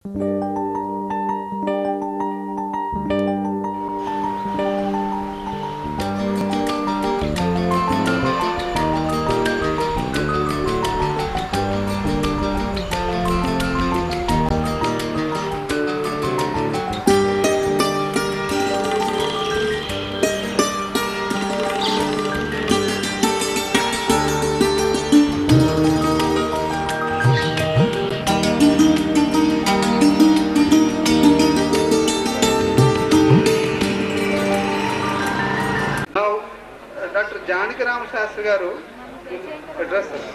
Now, uh, Dr. Janaki Ram Shastri గారు address us.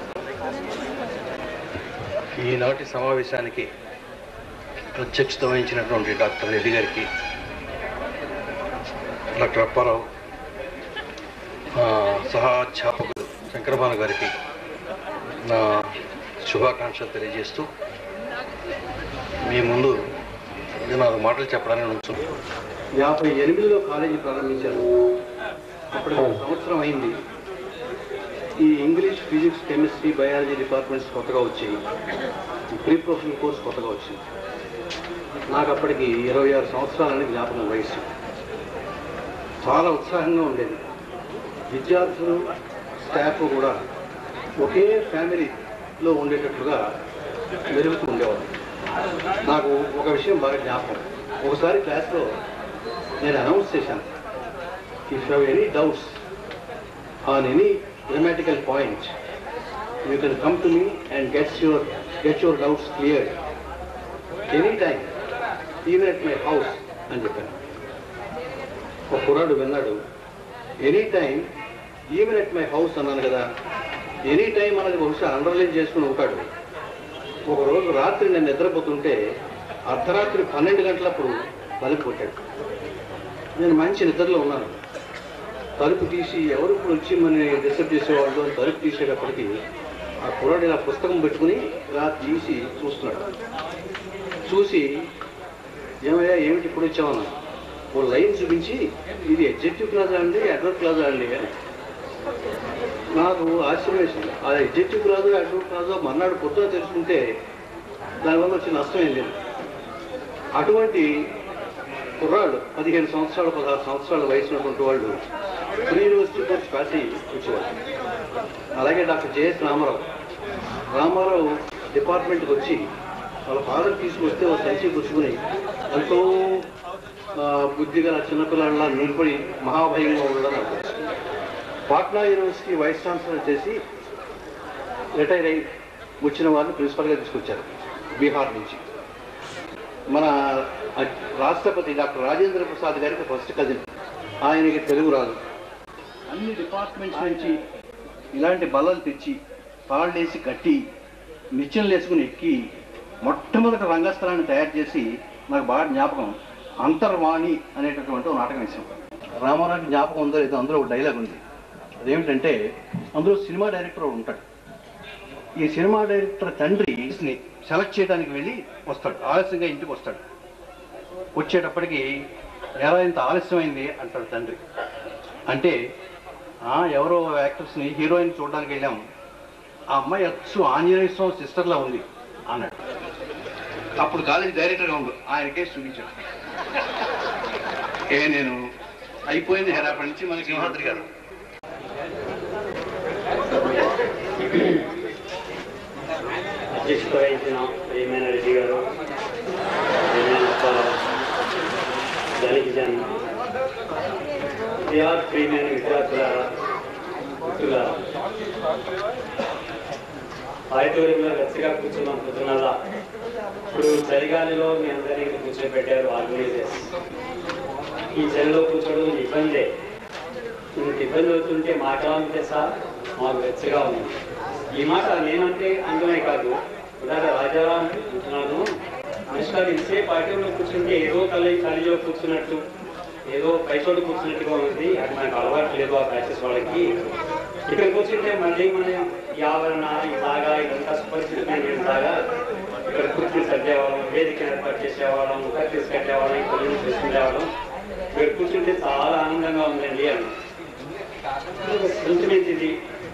ఈనాటి సమావేశానికి అధ్యక్షత వహించినటువంటి డాక్టర్ రెడ్డి గారికి డాక్టర్ అప్పారావు ఆ, సహా అధ్యాపకులు శంకరభాను గారికి నా శుభాకాంక్షలు తెలియజేస్తూ మీ ముందు ఇది నాలుగు మాటలు చెప్పడానికి ఉంచున్నాను యాభై ఎనిమిదిలో కాలేజీ ప్రారంభించారు అప్పటికి ఒక సంవత్సరం అయింది ఈ English physics chemistry biology departments కొత్తగా వచ్చాయి ప్రీ ప్రొఫెషనల్ కోర్స్ కొత్తగా వచ్చింది నాకు అప్పటికి ఇరవై ఆరు సంవత్సరాలని జ్ఞాపకం వయసు చాలా ఉత్సాహంగా ఉండేది విద్యార్థులు స్టాఫ్ కూడా ఒకే ఫ్యామిలీలో ఉండేటట్లుగా మెరుగుతూ ఉండేవారు నాకు ఒక విషయం బాగా జ్ఞాపకం ఒకసారి క్లాస్లో నేను అనౌన్స్ చేశాను if have any doubts on any grammatical point you can come to me and gets your get your doubts clear any time even at my house అని చెప్పాను ఒక కుర్రాడు విన్నాడు any time even at my house అన్నాను కదా any time అన్నది బహుశా underline చేసుకుని ఉంటాడు ఒక రోజు రాత్రి నేను నిద్రపోతుంటే అర్ధరాత్రి పన్నెండు గంటలప్పుడు తలుపు కొట్టాడు నేను మంచి నిద్రలో ఉన్నాను తలుపు తీసి ఎవరు ఇప్పుడు వచ్చి మన డిస్టర్బ్ చేసేవాళ్ళు అని తలుపు తీసేటప్పటికి ఆ కుర్రాడు ఇలా పుస్తకం పెట్టుకుని ఇలా తీసి చూస్తున్నాడు చూసి ఏమయ్యా ఏమిటి ఇప్పుడు వచ్చావన్నా ఓ లైన్ చూపించి ఇది ఎగ్జెక్టివ్ క్లాజా అండి అడ్వర్ట్ క్లాజా అండి అని నాకు ఆశ్చర్యం వేసింది ఆ ఎగ్జెక్టివ్ క్లాజో అడ్వర్ట్ క్లాజో మర్నాడు పొద్దున తెలుసుకుంటే దానివల్ల వచ్చే నష్టం ఏం లేదు అటువంటి కుర్రాళ్ళు పదిహేను సంవత్సరాలు పదహారు సంవత్సరాల వయసు ఉన్నటువంటి వాళ్ళు ప్రీ యూనివర్సిటీ కోర్స్ కాసి వచ్చేవాళ్ళు అలాగే డాక్టర్ జేఎస్ రామారావు రామారావు డిపార్ట్మెంట్కి వచ్చి వాళ్ళ ఫాదర్ తీసుకొస్తే ఒక సంచి కూర్చుకుని ఎంతో ఆ, బుద్ధి గల చిన్నపిల్లల నిలబడి మహాభయంగా ఉండడం నాకు తెలుసు. పాట్నా యూనివర్సిటీ వైస్ ఛాన్సలర్ చేసి రిటైర్ అయి వచ్చిన వారిని ప్రిన్సిపల్గా తీసుకొచ్చారు బీహార్ నుంచి మన రాష్ట్రపతి డాక్టర్ రాజేంద్ర ప్రసాద్ గారికి ఫస్ట్ కజిన్ ఆయనకి తెలుగు రాదు అన్ని డిపార్ట్మెంట్స్ నుంచి ఇలాంటి బల్లలు తెచ్చి తాళ్ళేసి కట్టి నిచ్చెనలు వేసుకుని ఎక్కి మొట్టమొదటి రంగస్థలాన్ని తయారు చేసి నాకు బాగా జ్ఞాపకం అంతర్వాణి అనేటటువంటి ఒక నాటకం వేసాం రామారావు జ్ఞాపకం ఉందో లేదో అందులో ఒక డైలాగ్ ఉంది అదేమిటంటే అందులో సినిమా డైరెక్టర్ ఒకడు ఉంటాడు ఈ సినిమా డైరెక్టర్ తండ్రి ని సెలెక్ట్ చేయడానికి వెళ్ళి వస్తాడు ఆలస్యంగా ఇంటికి వస్తాడు వచ్చేటప్పటికి ఎలా ఇంత ఆలస్యమైంది అంటాడు తండ్రి అంటే "ఆ, ఎవరో యాక్టర్స్ని హీరోయిన్ చూడడానికి వెళ్ళాం ఆ అమ్మాయి అచ్చు ఆంజనేయ స్వామి సిస్టర్లా ఉంది అన్నాడు అప్పుడు కాలేజీ డైరెక్టర్గా ఉండు ఆయన కేసు చూపించాడు ఏ నేను అయిపోయింది హెరాపడి నుంచి మనకి సింహాద్రి గారు అధ్యక్షత వహించిన ప్రియమైన రెడ్డి గారు ప్రియమైన అప్పారావు ధనిక జన్ బిఆర్ ప్రియమైన విద్యార్థుల మిత్రుల ఆడిటోరియంలో వెచ్చగా కూర్చున్నాం పొద్దునల్లా ఇప్పుడు చలిగాలిలో మీ అందరినీ ఇక్కడ కూర్చోబెట్టారు ఆర్గనైజర్స్ ఈ చలిలో కూర్చోవడం ఇబ్బందే ఇంత ఇబ్బంది అవుతుంటే మాట్లాడితే సార్ మాకు వెచ్చగా ఉంది ఈ మాట నేనంటే అందమే కాదు ఉదాహరణ రాజారాం అంటున్నాను అనుష్కాలు ఇంతసేపు ఆటంలో కూర్చుంటే ఏదో కలి కలిలో కూర్చున్నట్టు ఏదో పైచోడు కూర్చున్నట్టుగా ఉంది అది మనకు అలవాటు లేదు ఆ ప్రాక్టీస్ వాళ్ళకి ఇక్కడ కూర్చుంటే మళ్ళీ మనం ఈ ఆవరణ ఈ బాగా ఇదంతా సుపరిచితమైన బాగా ఇక్కడ కుర్చీలు సర్దేవాళ్ళం వేదిక ఏర్పాటు చేసేవాళ్ళం కర్టీస్ కట్టేవాళ్ళం కొలిని చేసుకునేవాళ్ళం ఇక్కడ కూర్చుంటే చాలా ఆనందంగా ఉందండి అని సెంటిమెంట్ ఇది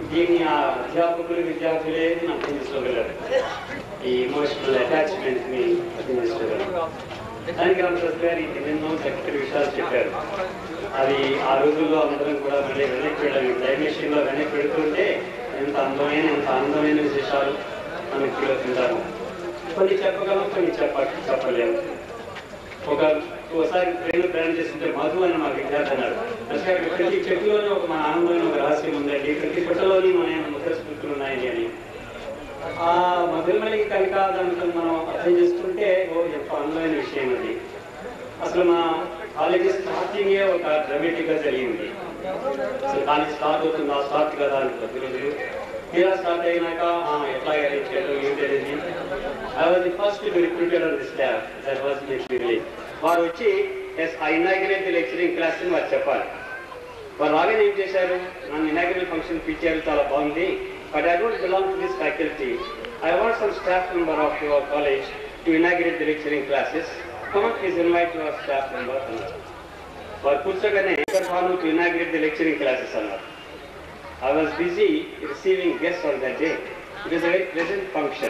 దీన్ని ఆ అధ్యాపకులు విద్యార్థులే అర్థం చేసుకోగలరు ఈ ఎమోషనల్ అటాచ్మెంట్ ని అర్థం చేసుకోగలరు దానికి రామదాస్ గారు ఈ ఎన్నెన్నో చక్కటి విషయాలు చెప్పారు అది ఆ రోజుల్లో అందరం కూడా మళ్ళీ వెనక్కి వెళ్ళాలి డైమెన్షన్ లో వెనక్కి వెళుతుంటే ఎంత అందమైన ఎంత అందమైన విశేషాలు మనకి తెలుస్తుంటారు కొన్ని చెప్పగలం కొన్ని చెప్ప చెప్పలేము ఒక ఒకసారి ట్రైన్లో ప్రయాణం చేస్తుంటే మధు అని మా విద్యార్థి అన్నాడు అసలు అక్కడ ప్రతి చెట్టులోనే ఒక మన ఆనందమైన ఒక రహస్యం ఉందండి ప్రతి పుట్టలోని మన ముద్ర స్మృతులు ఉన్నాయని అని ఆ మధురమలికి కనుక దానికి మనం అర్థం చేసుకుంటే ఓ ఎంత అందమైన విషయం అది అసలు మా కాలేజీ స్టార్టింగే ఒక డ్రమేటిక్ గా జరిగింది అసలు కాలేజ్ స్టార్ట్ అవుతుంది ఆ స్టార్ట్ కదా అని కొద్ది రోజులు తీరా స్టార్ట్ అయినాక ఆ, ఎట్లా అరేంజ్ చేయడం ఏం తెలియదు I was the first to recruited on this staff that was next release వారు వచ్చి yes I inaugurate lecturing class అని వారు చెప్పాలి వారు రాగానే ఏం చేశారు నన్ను ఇనాగ్రేట్ ఫంక్షన్ పిలిచారు చాలా బాగుంది but I don't belong to this faculty I want some staff member of your college to inaugurate the lecturing classes come on please invite your staff member అన్నారు వారు కూర్చోగానే ఇక్కడ follow to inaugurate the lecturing classes అన్నారు I was busy receiving guests on that day. It was a very pleasant function.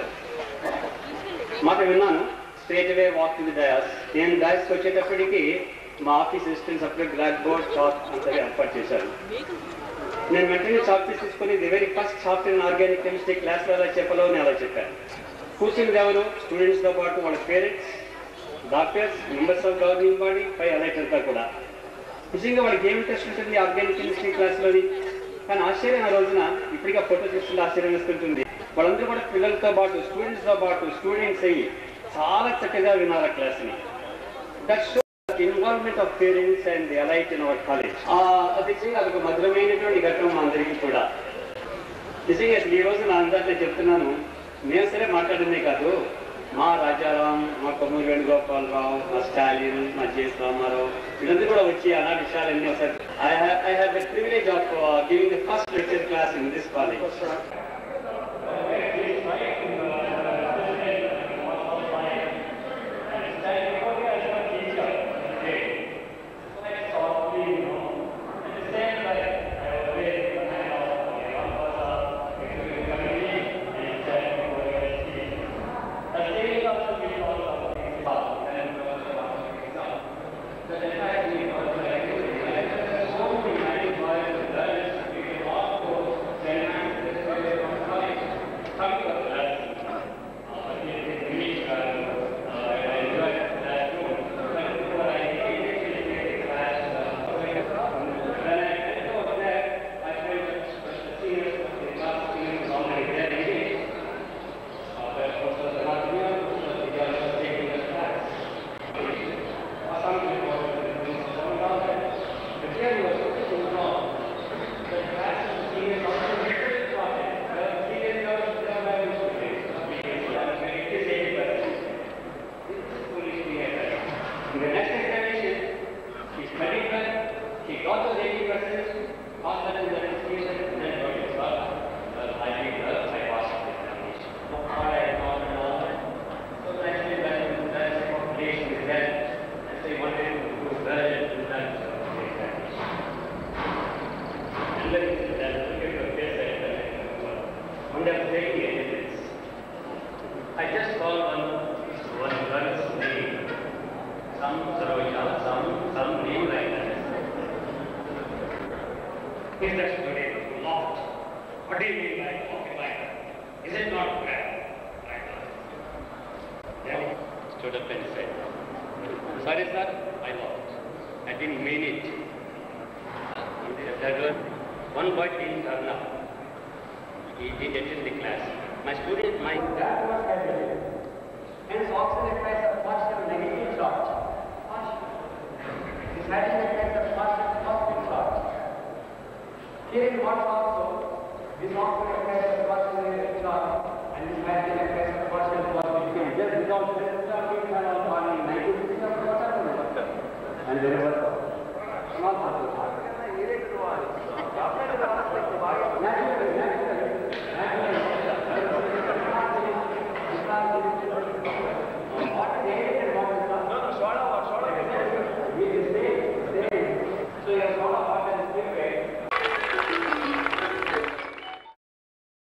మాట విన్నాను straight away walk the dais నేను డయాస్కి వచ్చేటప్పటికి మా ఆఫీస్ అసిస్టెంట్స్ అప్పుడే బ్లాక్ బోర్డ్ చాక్ అంతా ఏర్పాటు చేశారు నేను వెంటనే చాక్ పీస్ తీసుకొని the very first chapter in organic chemistry క్లాస్లో ఎలా చెప్పలో నేను అలా చెప్పాను కూర్చున్నది ఎవరు స్టూడెంట్స్తో పాటు వాళ్ళ parents doctors members of governing body పై అలైట్ అంతా కూడా నిజంగా వాళ్ళకి ఏం ఇంట్రెస్ట్ ఉంటుంది ఆర్గానిక్ కెమిస్ట్రీ క్లాస్లోని కానీ ఆశ్చర్యం ఆ రోజున ఇప్పటికే ఫోటో చూస్తుంటే ఆశ్చర్యం వేస్తుంటుంది వాళ్ళందరూ కూడా పిల్లలతో పాటు స్టూడెంట్స్తో పాటు స్టూడెంట్స్ అయ్యి చాలా చక్కగా విన్నారు ఆ క్లాస్ని that show involvement of parents and the elite in our college అది నిజంగా అదొక మధురమైనటువంటి ఘట్టం మా అందరికీ కూడా నిజంగా అసలు ఈ రోజు నా అందరిలో చెప్తున్నాను మేము సరే మాట్లాడిందే కాదు మా రాజారాం మా కొమ్మూరు వేణుగోపాలరావు మా స్టాలిన్ మా జేఎస్ రామారావు వీళ్ళందరూ కూడా వచ్చి అలాంటి విషయాలన్నీ ఒకసారి I have the privilege of giving the first lecture class in this college In the next examination, he studied well, he got those 80 percent, passed that in the next year, and then got his work. Well, I think well, I passed the examination. What I thought and all that. So naturally, when that population is there, and they wanted to do well in that examination. And then that particular case I had, one day I was taking attendance. I just called one, one girl's name some Saroja, some, some name like that. Is that student locked? What do you mean by locked like that? Is it not bad? Like that. Then he stood up and said, Sorry sir, I locked. I didn't mean it. That was one boy didn't turn up. He did attend the class. My student, my dad was having